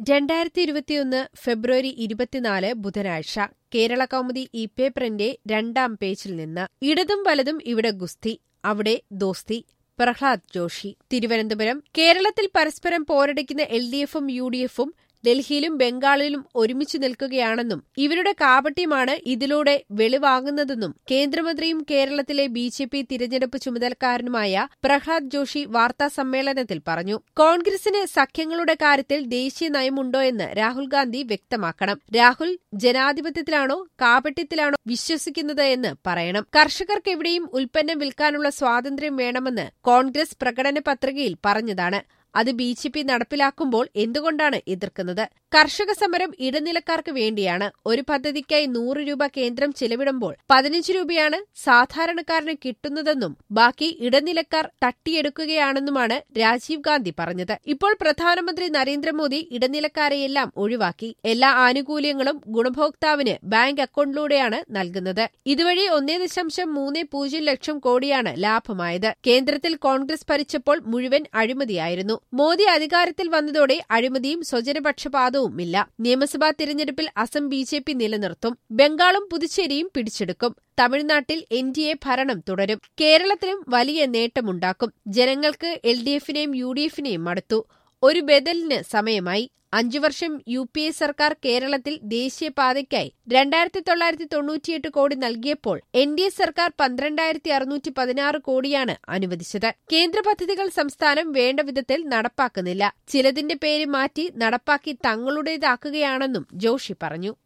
രണ്ടായിരത്തി ഇരുപത്തിയൊന്ന് ഫെബ്രുവരി ഇരുപത്തിനാല് ബുധനാഴ്ച കേരള കൗമുദി ഇ പേപ്പറിന്റെ രണ്ടാം പേജിൽ നിന്ന് ഇടതും വലതും ഇവിടെ ഗുസ്തി അവിടെ ദോസ്തി പ്രഹ്ലാദ് ജോഷി തിരുവനന്തപുരം കേരളത്തിൽ പരസ്പരം പോരടിക്കുന്ന എൽ ഡി എഫും യു ഡി എഫും ഡൽഹിയിലും ബംഗാളിലും ഒരുമിച്ചു നിൽക്കുകയാണെന്നും ഇവരുടെ കാപട്യമാണ് ഇതിലൂടെ വെളിവാകുന്നതെന്നും കേന്ദ്രമന്ത്രിയും കേരളത്തിലെ ബി ജെ പി തിരഞ്ഞെടുപ്പ് ചുമതലക്കാരനുമായ പ്രഹ്ലാദ് ജോഷി വാർത്താ സമ്മേളനത്തിൽ പറഞ്ഞു കോൺഗ്രസിന് സഖ്യങ്ങളുടെ കാര്യത്തിൽ ദേശീയ നയമുണ്ടോ എന്ന് രാഹുൽ ഗാന്ധി വ്യക്തമാക്കണം രാഹുൽ ജനാധിപത്യത്തിലാണോ കാപട്യത്തിലാണോ വിശ്വസിക്കുന്നത് എന്ന് പറയണം കർഷകർക്ക് എവിടെയും ഉൽപ്പന്നം വിൽക്കാനുള്ള സ്വാതന്ത്ര്യം വേണമെന്ന് കോൺഗ്രസ് പ്രകടന പത്രികയിൽ പറഞ്ഞതാണ് അത് ബി ജെ പി നടപ്പിലാക്കുമ്പോൾ എന്തുകൊണ്ടാണ് എതിർക്കുന്നത് കർഷക സമരം ഇടനിലക്കാർക്ക് വേണ്ടിയാണ് ഒരു പദ്ധതിക്കായി നൂറ് രൂപ കേന്ദ്രം ചിലവിടുമ്പോൾ പതിനഞ്ച് രൂപയാണ് സാധാരണക്കാരന് കിട്ടുന്നതെന്നും ബാക്കി ഇടനിലക്കാർ തട്ടിയെടുക്കുകയാണെന്നുമാണ് രാജീവ് ഗാന്ധി പറഞ്ഞത് ഇപ്പോൾ പ്രധാനമന്ത്രി നരേന്ദ്രമോദി ഇടനിലക്കാരെയെല്ലാം ഒഴിവാക്കി എല്ലാ ആനുകൂല്യങ്ങളും ഗുണഭോക്താവിന് ബാങ്ക് അക്കൌണ്ടിലൂടെയാണ് നൽകുന്നത് ഇതുവഴി ഒന്നേ ദശാംശം മൂന്ന് പൂജ്യം ലക്ഷം കോടിയാണ് ലാഭമായത് കേന്ദ്രത്തിൽ കോൺഗ്രസ് ഭരിച്ചപ്പോൾ മുഴുവൻ അഴിമതിയായിരുന്നു മോദി അധികാരത്തിൽ വന്നതോടെ അഴിമതിയും സ്വജനപക്ഷപാതവുമില്ല നിയമസഭാ തിരഞ്ഞെടുപ്പിൽ അസം ബി ജെ പി നിലനിർത്തും ബംഗാളും പുതുച്ചേരിയും പിടിച്ചെടുക്കും തമിഴ്നാട്ടിൽ എൻ ഡി എ ഭരണം തുടരും കേരളത്തിലും വലിയ നേട്ടമുണ്ടാക്കും ജനങ്ങൾക്ക് എൽ ഡി എഫിനെയും യു ഡി എഫിനെയും മടുത്തു ഒരു ബദലിന് സമയമായി അഞ്ചു വർഷം യു പി എ സർക്കാർ കേരളത്തിൽ ദേശീയപാതയ്ക്കായി രണ്ടായിരത്തി തൊള്ളായിരത്തി തൊണ്ണൂറ്റിയെട്ട് കോടി നൽകിയപ്പോൾ എൻ ഡി എ സർക്കാർ പന്ത്രണ്ടായിരത്തി അറുന്നൂറ്റി പതിനാറ് കോടിയാണ് അനുവദിച്ചത് കേന്ദ്ര പദ്ധതികൾ സംസ്ഥാനം വേണ്ട വിധത്തിൽ നടപ്പാക്കുന്നില്ല ചിലതിന്റെ പേര് മാറ്റി നടപ്പാക്കി തങ്ങളുടേതാക്കുകയാണെന്നും ജോഷി പറഞ്ഞു